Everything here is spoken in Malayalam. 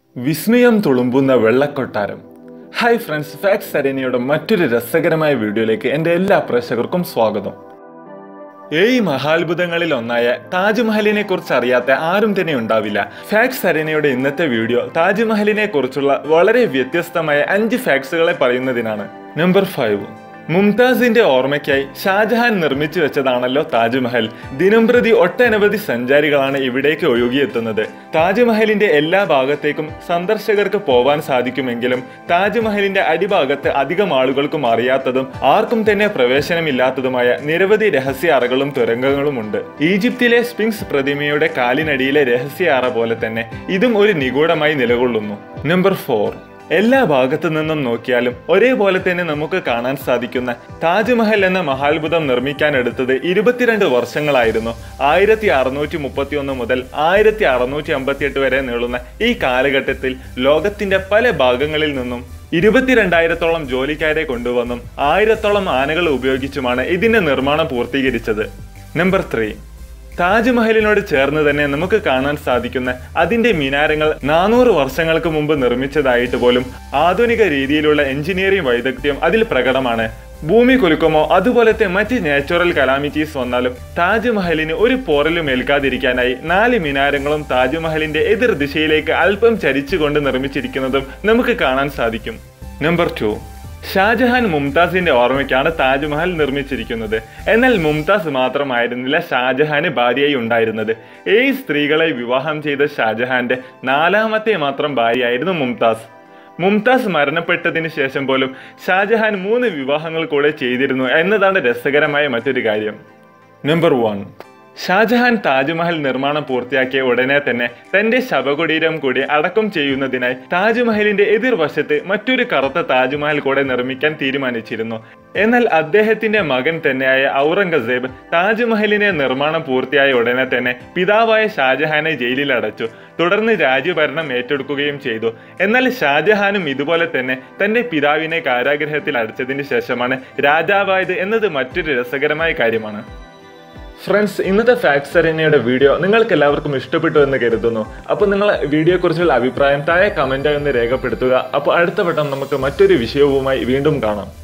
വിസ്മയം തുളുമ്പുന്ന വെള്ളക്കൊട്ടാരം ഹായ് ഫ്രണ്ട്സ് ഫാക്സ് അരേനയുടെ മറ്റൊരു രസകരമായ വീഡിയോയിലേക്ക് എൻ്റെ എല്ലാ പ്രേക്ഷകർക്കും സ്വാഗതം ഏഴ് മഹാത്ഭുതങ്ങളിൽ ഒന്നായ താജ്മഹലിനെ കുറിച്ച് അറിയാത്ത ആരും തന്നെ ഉണ്ടാവില്ല ഫാക്സ് അരേനയുടെ ഇന്നത്തെ വീഡിയോ താജ്മഹലിനെ കുറിച്ചുള്ള വളരെ വ്യത്യസ്തമായ അഞ്ച് ഫാക്സുകളെ പറയുന്നതിനാണ് നമ്പർ ഫൈവ് മുംതാസിന്റെ ഓർമ്മയ്ക്കായി ഷാജഹാൻ നിർമ്മിച്ചു വെച്ചതാണല്ലോ താജ്മഹൽ ദിനംപ്രതി ഒട്ടനവധി സഞ്ചാരികളാണ് ഇവിടേക്ക് ഒഴുകിയെത്തുന്നത് താജ്മഹലിന്റെ എല്ലാ ഭാഗത്തേക്കും സന്ദർശകർക്ക് പോവാൻ സാധിക്കുമെങ്കിലും താജ്മഹലിന്റെ അടിഭാഗത്ത് അധികം ആളുകൾക്കും അറിയാത്തതും ആർക്കും തന്നെ പ്രവേശനമില്ലാത്തതുമായ നിരവധി രഹസ്യ അറകളും തുരങ്കങ്ങളുമുണ്ട് ഈജിപ്തിലെ സ്പിങ്സ് പ്രതിമയുടെ കാലിനടിയിലെ രഹസ്യ അറ പോലെ തന്നെ ഇതും ഒരു നിഗൂഢമായി നിലകൊള്ളുന്നു നമ്പർ ഫോർ എല്ലാ ഭാഗത്തു നിന്നും നോക്കിയാലും ഒരേപോലെ തന്നെ നമുക്ക് കാണാൻ സാധിക്കുന്ന താജ്മഹൽ എന്ന മഹാത്ഭുതം നിർമ്മിക്കാൻ എടുത്തത് ഇരുപത്തിരണ്ട് വർഷങ്ങളായിരുന്നു ആയിരത്തി അറുന്നൂറ്റി മുപ്പത്തി ഒന്ന് മുതൽ ആയിരത്തി അറുന്നൂറ്റി അമ്പത്തിയെട്ട് വരെ നീളുന്ന ഈ കാലഘട്ടത്തിൽ ലോകത്തിന്റെ പല ഭാഗങ്ങളിൽ നിന്നും ഇരുപത്തിരണ്ടായിരത്തോളം ജോലിക്കാരെ കൊണ്ടുവന്നും ആയിരത്തോളം ആനകൾ ഉപയോഗിച്ചുമാണ് ഇതിന്റെ നിർമ്മാണം പൂർത്തീകരിച്ചത് നമ്പർ ത്രീ താജ്മഹലിനോട് ചേർന്ന് തന്നെ നമുക്ക് കാണാൻ സാധിക്കുന്ന അതിന്റെ മിനാരങ്ങൾ നാനൂറ് വർഷങ്ങൾക്ക് മുമ്പ് നിർമ്മിച്ചതായിട്ട് പോലും ആധുനിക രീതിയിലുള്ള എഞ്ചിനീയറിംഗ് വൈദഗ്ധ്യം അതിൽ പ്രകടമാണ് ഭൂമി കുലുക്കുമോ അതുപോലത്തെ മറ്റ് നാച്ചുറൽ കലാമിറ്റീസ് വന്നാലും താജ്മഹലിന് ഒരു പോറലും ഏൽക്കാതിരിക്കാനായി നാല് മിനാരങ്ങളും താജ്മഹലിന്റെ എതിർ ദിശയിലേക്ക് അല്പം ചരിച്ചുകൊണ്ട് നിർമ്മിച്ചിരിക്കുന്നതും നമുക്ക് കാണാൻ സാധിക്കും നമ്പർ ടു ഷാജഹാൻ മുംതാസിന്റെ ഓർമ്മയ്ക്കാണ് താജ്മഹൽ നിർമ്മിച്ചിരിക്കുന്നത് എന്നാൽ മുംതാസ് മാത്രമായിരുന്നില്ല ഷാജഹാന് ഭാര്യയായി ഉണ്ടായിരുന്നത് ഏഴ് സ്ത്രീകളെ വിവാഹം ചെയ്ത ഷാജഹാന്റെ നാലാമത്തെ മാത്രം ഭാര്യയായിരുന്നു മുംതാസ് മുംതാസ് മരണപ്പെട്ടതിന് ശേഷം പോലും ഷാജഹാൻ മൂന്ന് വിവാഹങ്ങൾ കൂടെ ചെയ്തിരുന്നു എന്നതാണ് രസകരമായ മറ്റൊരു കാര്യം നമ്പർ വൺ ഷാജഹാൻ താജ്മഹൽ നിർമ്മാണം പൂർത്തിയാക്കിയ ഉടനെ തന്നെ തന്റെ ശവകുടീരം കൂടി അടക്കം ചെയ്യുന്നതിനായി താജ്മഹലിന്റെ എതിർവശത്ത് മറ്റൊരു കറുത്ത താജ്മഹൽ കൂടെ നിർമ്മിക്കാൻ തീരുമാനിച്ചിരുന്നു എന്നാൽ അദ്ദേഹത്തിന്റെ മകൻ തന്നെയായ ഔറംഗസേബ് താജ്മഹലിന്റെ നിർമ്മാണം പൂർത്തിയായ ഉടനെ തന്നെ പിതാവായ ഷാജഹാനെ ജയിലിൽ അടച്ചു തുടർന്ന് രാജ്യഭരണം ഏറ്റെടുക്കുകയും ചെയ്തു എന്നാൽ ഷാജഹാനും ഇതുപോലെ തന്നെ തന്റെ പിതാവിനെ കാരാഗ്രഹത്തിൽ അടച്ചതിന് ശേഷമാണ് രാജാവായത് എന്നത് മറ്റൊരു രസകരമായ കാര്യമാണ് ഫ്രണ്ട്സ് ഇന്നത്തെ ഫാക്സ് അരേനയുടെ വീഡിയോ നിങ്ങൾക്ക് എല്ലാവർക്കും ഇഷ്ടപ്പെട്ടു എന്ന് കരുതുന്നു അപ്പോൾ നിങ്ങൾ വീഡിയോയെക്കുറിച്ചുള്ള അഭിപ്രായം താഴെ കമൻറ്റായി ഒന്ന് രേഖപ്പെടുത്തുക അപ്പോൾ അടുത്ത വട്ടം നമുക്ക് മറ്റൊരു വിഷയവുമായി വീണ്ടും കാണാം